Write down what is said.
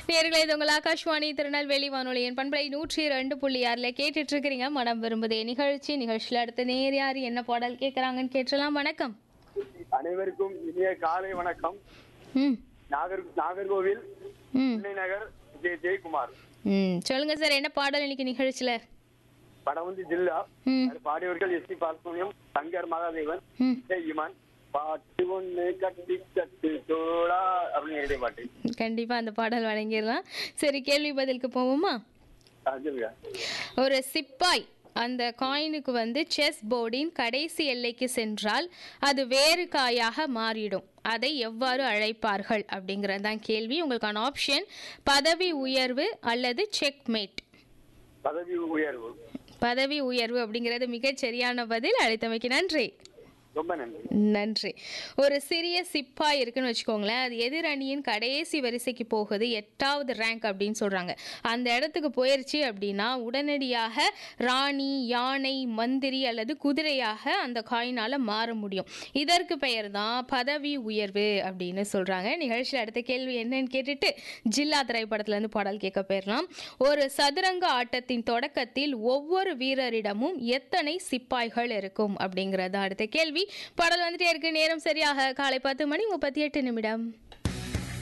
நேர்களே இது உங்கள் ஆகாஷ்வாணி திருநெல்வேலி வானொலியின் பண்பலை நூற்றி ரெண்டு புள்ளி ஆறில் கேட்டுட்டு இருக்கிறீங்க மனம் விரும்புதே நிகழ்ச்சி நிகழ்ச்சியில் அடுத்த நேர் யார் என்ன பாடல் கேட்குறாங்கன்னு கேட்டலாம் வணக்கம் அனைவருக்கும் இனிய காலை வணக்கம் ம் நாகர் நாகர்கோவில் ம் சென்னை நகர் ஜெய் ஜெயக்குமார் ம் சொல்லுங்க சார் என்ன பாடல் இன்னைக்கு நிகழ்ச்சியில் படம் வந்து ஜில்லா ம் அது பாடியவர்கள் எஸ் டி பால்சுனியம் சங்கர் மகாதேவன் ம் ஜெய் இமான் பாட்டு ஒண்ணு கட்டி கட்டு தோழா அப்படின்னு எழுதிய பாட்டு கண்டிப்பாக அந்த பாடல் வழங்கிடலாம் சரி கேள்வி பதிலுக்கு போவோமா ஆ, சொல்லுங்க ஒரு சிப்பாய் அந்த காயினுக்கு வந்து செஸ் போர்டின் கடைசி எல்லைக்கு சென்றால் அது வேறு காயாக மாறிடும் அதை எவ்வாறு அழைப்பார்கள் அப்படிங்கிறது தான் கேள்வி உங்களுக்கான ஆப்ஷன் பதவி உயர்வு அல்லது செக்மேட் பதவி உயர்வு பதவி உயர்வு அப்படிங்கிறது மிகச் சரியான பதில் அழைத்தமைக்கு நன்றி ரொம்ப நன்றி நன்றி ஒரு சிறிய சிப்பாய் இருக்குன்னு வச்சுக்கோங்களேன் அது எதிர் அணியின் கடைசி வரிசைக்கு போகுது எட்டாவது ரேங்க் அப்படின்னு சொல்றாங்க அந்த இடத்துக்கு போயிருச்சு அப்படின்னா உடனடியாக ராணி யானை மந்திரி அல்லது குதிரையாக அந்த காயினால மாற முடியும் இதற்கு பெயர் தான் பதவி உயர்வு அப்படின்னு சொல்றாங்க நிகழ்ச்சியில் அடுத்த கேள்வி என்னன்னு கேட்டுட்டு ஜில்லா திரைப்படத்துல இருந்து பாடல் கேட்க போயிடலாம் ஒரு சதுரங்க ஆட்டத்தின் தொடக்கத்தில் ஒவ்வொரு வீரரிடமும் எத்தனை சிப்பாய்கள் இருக்கும் அப்படிங்கிறது அடுத்த கேள்வி பாடல் வந்துட்டே இருக்கு நேரம் சரியாக காலை பத்து மணி முப்பத்தி எட்டு நிமிடம்